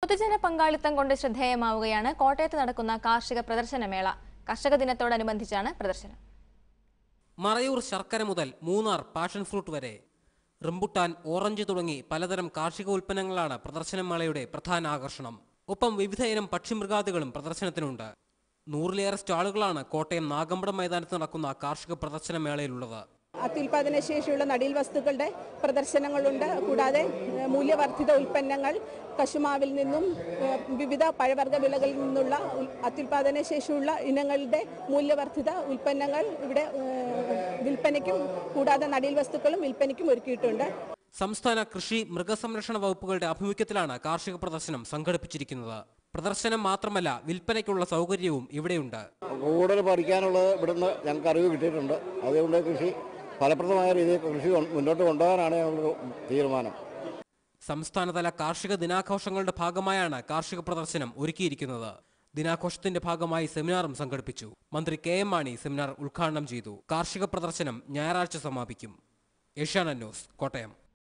പൊതുജന പങ്കാളിത്തം കൊണ്ട് ശ്രദ്ധേയമാവുകയാണ് കോട്ടയത്ത് നടക്കുന്ന കാർഷിക പ്രദർശനമേള കർഷക ദിനത്തോടനുബന്ധിച്ചാണ് പ്രദർശനം മറയൂർ ശർക്കര മുതൽ മൂന്നാർ പാഷൻ ഫ്രൂട്ട് വരെ റംബുട്ടാൻ ഓറഞ്ച് തുടങ്ങി പലതരം കാർഷിക ഉൽപ്പന്നങ്ങളാണ് പ്രദർശനമേളയുടെ പ്രധാന ആകർഷണം ഒപ്പം വിവിധ ഇനം പക്ഷിമൃഗാദികളും പ്രദർശനത്തിനുണ്ട് നൂറിലേറെ സ്റ്റാളുകളാണ് കോട്ടയം നാഗമ്പടം മൈതാനത്ത് നടക്കുന്ന കാർഷിക പ്രദർശനമേളയിലുള്ളത് അത്യുൽപാദന ശേഷിയുള്ള നടീൽ വസ്തുക്കളുടെ പ്രദർശനങ്ങളുണ്ട് കൂടാതെ ഏഹ്, മൂല്യവർദ്ധിത ഉൽപ്പന്നങ്ങൾ കശുമാവിൽ നിന്നും ഏഹ്, വിവിധ പഴവർഗ്ഗ വിളകളിൽ നിന്നുള്ള ഉൽ- അത്യുൽപാദന ശേഷിയുള്ള ഇനങ്ങളുടെ മൂല്യവർദ്ധിത ഉൽപ്പന്നങ്ങൾ ഇവിടെ ഏഹ്, വിൽപ്പനയ്ക്കും കൂടാതെ നടീൽ വസ്തുക്കളും വിൽപ്പനയ്ക്കും ഒരുക്കിയിട്ടുണ്ട് സംസ്ഥാന കൃഷി മൃഗസംരക്ഷണ വകുപ്പുകളുടെ ആഭിമുഖ്യത്തിലാണ് കാർഷിക പ്രദർശനം സംഘടിപ്പിച്ചിരിക്കുന്നത് പ്രദർശനം മാത്രമല്ല വിൽപ്പനയ്ക്കുള്ള സൗകര്യവും ഇവിടെയുണ്ട് കൂടുതൽ പഠിക്കാനുള്ളത് ഇവിടുന്ന് ഞങ്ങൾക്ക് അറിവ് കിട്ടിയിട്ടുണ്ട് അതുകൊണ്ട് കൃഷി ഫലപ്രദമായ രീതിയിൽ കൃഷി കൊ- മുന്നോട്ട് കൊണ്ടുപോകാനാണ് ഞങ്ങളുടെ തീരുമാനം സംസ്ഥാനതല കാർഷിക ദിനാഘോഷങ്ങളുടെ ഭാഗമായാണ് കാർഷിക പ്രദർശനം ഒരുക്കിയിരിക്കുന്നത് ദിനാഘോഷത്തിന്റെ ഭാഗമായി സെമിനാറും സംഘടിപ്പിച്ചു മന്ത്രി കെ എം മാണി സെമിനാർ ഉദ്ഘാടനം ചെയ്തു കാർഷിക പ്രദർശനം ഞായറാഴ്ച സമാപിക്കും ഏഷ്യാനെറ്റ് ന്യൂസ് കോട്ടയം